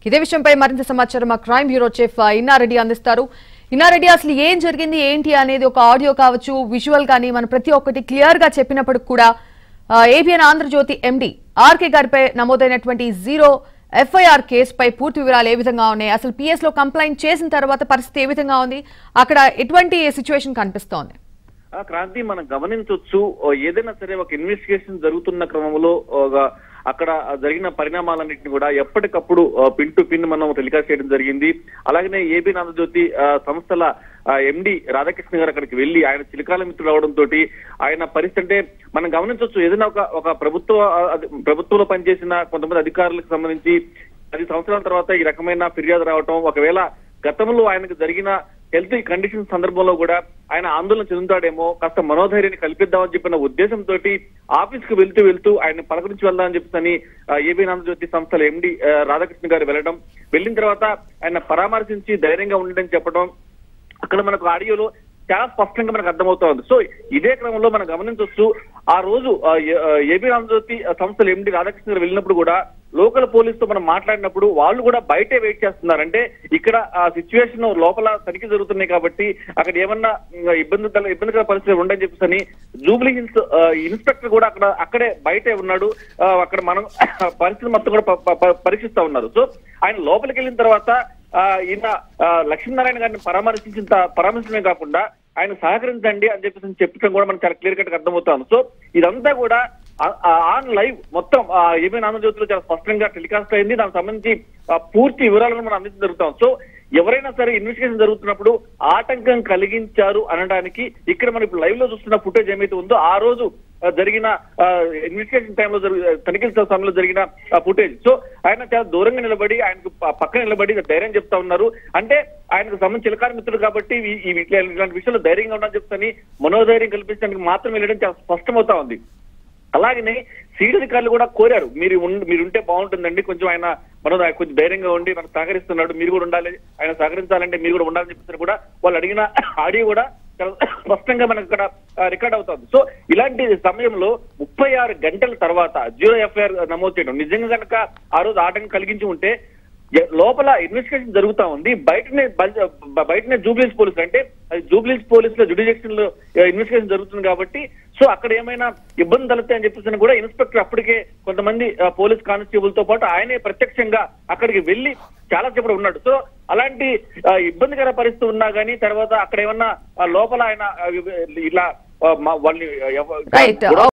ఇదే విషయంపై మరింత సమాచారం మా క్రైమ్ బ్యూరో చీఫ్ ఆ, ఇన్నారెడ్డి అందిస్తారు ఇన్నారెడ్డి అసలు ఏం జరిగింది ఏంటి అనేది ఒక ఆడియో కావచ్చు విజువల్ కానీ మనం ప్రతి ఒక్కటి క్లియర్ గా చెప్పినప్పటికి కూడా ఏబిఎన్ ఆంధ్రజ్యోతి ఎండి ఆర్కే గారిపై నమోదైనటువంటి జీరో ఎఫ్ఐఆర్ కేసుపై పూర్తి వివరాలు ఏ విధంగా ఉన్నాయి అసలు పిఎస్ లో కంప్లైంట్ చేసిన తర్వాత పరిస్థితి ఏ విధంగా ఉంది అక్కడ ఎటువంటి సిచ్యువేషన్ కనిపిస్తోంది ఆ క్రాంతి మనం గమనించవచ్చు ఓ ఏదైనా సరే ఒక ఇన్వెస్టిగేషన్ జరుగుతున్న క్రమంలో ఒక అక్కడ జరిగిన పరిణామాలన్నింటినీ కూడా ఎప్పటికప్పుడు పిన్ టు పిన్ మనం టెలికాస్ట్ చేయడం జరిగింది అలాగనే ఏబీ ఆంధ్రజ్యోతి ఆ, సంస్థల ఎండి రాధాకృష్ణ గారు అక్కడికి వెళ్లి ఆయన చిలకాల మిత్రుడు అవడంతో ఆయన పరిస్థితి అంటే మనం గమనించవచ్చు ఏదైనా ఒక ఒక ప్రభుత్వ ఆ, అది ప్రభుత్వంలో పనిచేసిన కొంతమంది అధికారులకు సంబంధించి పది సంవత్సరాల తర్వాత ఈ రకమైన ఫిర్యాదు రావటం ఒకవేళ గతంలో ఆయనకు జరిగిన హెల్త్ కండిషన్ సందర్భంలో కూడా ఆయన ఆందోళన చెందుతాడేమో కాస్త మనోధైర్యాన్ని కల్పిద్దామని చెప్పిన ఉద్దేశంతో ఆఫీస్ కు వెళ్తూ వెళ్తూ ఆయన పలకరించి వెళ్దామని చెప్పని ఏబీ ఆంధ్రజ్యోతి సంస్థల ఎండి రాధాకృష్ణ గారు వెళ్ళడం వెళ్ళిన తర్వాత ఆయన పరామర్శించి ధైర్యంగా ఉండడం చెప్పడం అక్కడ మనకు ఆడియోలో చాలా స్పష్టంగా మనకు అర్థమవుతా ఉంది సో ఇదే క్రమంలో మనం గమనించవచ్చు ఆ రోజు ఆ, ఏ- ఆ, ఏబీ రామజ్యోతి సంస్థల ఎండి రాధాకృష్ణ గారు వెళ్ళినప్పుడు కూడా లోకల్ పోలీస్ తో మనం మాట్లాడినప్పుడు వాళ్ళు కూడా బయటే వెయిట్ చేస్తున్నారు అంటే ఇక్కడ ఆ సిచ్యువేషన్ లోపల తనిఖీ జరుగుతున్నాయి కాబట్టి అక్కడ ఏమన్నా ఉమ్, ఇబ్బంది ఇబ్బందికర పరిస్థితులు ఉండని చెప్పేసి అని జూబ్లీ హిల్స్ ఆ, ఇన్స్పెక్టర్ కూడా అక్కడ అక్కడే బయటే ఉన్నాడు ఆ, అక్కడ మనం పరిస్థితి మొత్తం కూడా ప- ప- ప- పరీక్షిస్తా ఉన్నారు సో ఆయన లోపలికి వెళ్ళిన తర్వాత ఆ, ఈయన ఆ, లక్ష్మీనారాయణ గారిని పరామర్శించిన త- పరామర్శించడమే కాకుండా ఆయన సహకరించండి అని చెప్పేసి చెప్పడం కూడా మనకు చాలా క్లియర్ కట్ గా అర్థమవుతాను సో ఇదంతా కూడా ఆ- ఆ- ఆన్ లైవ్ మొత్తం ఏమీ ఆంధ్రజ్యోతిలో చాలా స్పష్టంగా టెలికాస్ట్ అయింది దానికి సంబంధించి ఆ, పూర్తి వివరాలను మనం అందించడం జరుగుతాం సో ఎవరైనా సరే ఇన్వెస్టిగేషన్ జరుగుతున్నప్పుడు ఆటంకం కలిగించారు అనడానికి ఇక్కడ మనం ఇప్పుడు లైవ్ లో చూస్తున్న ఫుటేజ్ ఏమైతే ఉందో ఆ రోజు ఆ, జరిగిన ఇన్వెస్టిగేషన్ టైంలో జరిగిన తనిఖీల సమయంలో జరిగిన ఫుటేజ్ సో ఆయన చాలా దూరంగా నిలబడి ఆయనకు ప- పక్కన నిలబడి ధైర్యం చెప్తా ఉన్నారు అంటే ఆయనకు సంబంధించి చిలకారి మిత్రుడు కాబట్టి ఈ- ఈ ఇట్లా- ఇలాంటి విషయంలో ధైర్యంగా ఉండని చెప్తాని మనోధైర్యం కల్పించడానికి మాత్రం వెళ్ళడం చాలా స్పష్టమవుతా ఉంది అలాగనే సీడ్ అధికారులు కూడా కోరారు మీరు ఉన్- మీరు ఉంటే బాగుంటుందండి కొంచెం ఆయన మనం కొంచెం ధైర్యంగా ఉండి మనకు సహకరిస్తున్నాడు మీరు కూడా ఉండాలి ఆయన సహకరించాలంటే మీరు కూడా ఉండాలని చెప్పేసి కూడా వాళ్ళు అడిగిన ఆడియో కూడా చాలా స్పష్టంగా మనకు ఇక్కడ రికార్డ్ అవుతుంది సో ఇలాంటి సమయంలో ముప్పై ఆరు గంటల తర్వాత జీరో ఎఫ్ఐఆర్ నమోదు చేయడం నిజంగా కనుక ఆ రోజు ఆటంకం కలిగించి ఉంటే ఎ- లోపల ఇన్వెస్టిగేషన్ జరుగుతా ఉంది బయటనే బల్- బ- బయటనే జూబ్లీస్ పోలీసులు అంటే అది జూబ్లీస్ పోలీసుల జుడిజెక్షన్ లో ఇన్వెస్టిగేషన్ జరుగుతుంది కాబట్టి సో అక్కడ ఏమైనా ఇబ్బంది తలెత్తాయి అని చెప్పేసి కూడా ఇన్స్పెక్టర్ అప్పటికే కొంతమంది ఆ, పోలీస్ కానిస్టేబుల్ తో పాటు ఆయనే ప్రత్యక్షంగా అక్కడికి వెళ్లి చాలా సేపు ఉన్నాడు సో అలాంటి ఆ, ఇబ్బందికర పరిస్థితి ఉన్నా గానీ తర్వాత అక్కడ ఏమన్నా ఆ, లోపల ఆయన ఆ, ఇలా ఆ, మా- వాళ్ళని ఎవ- Right. గొడవ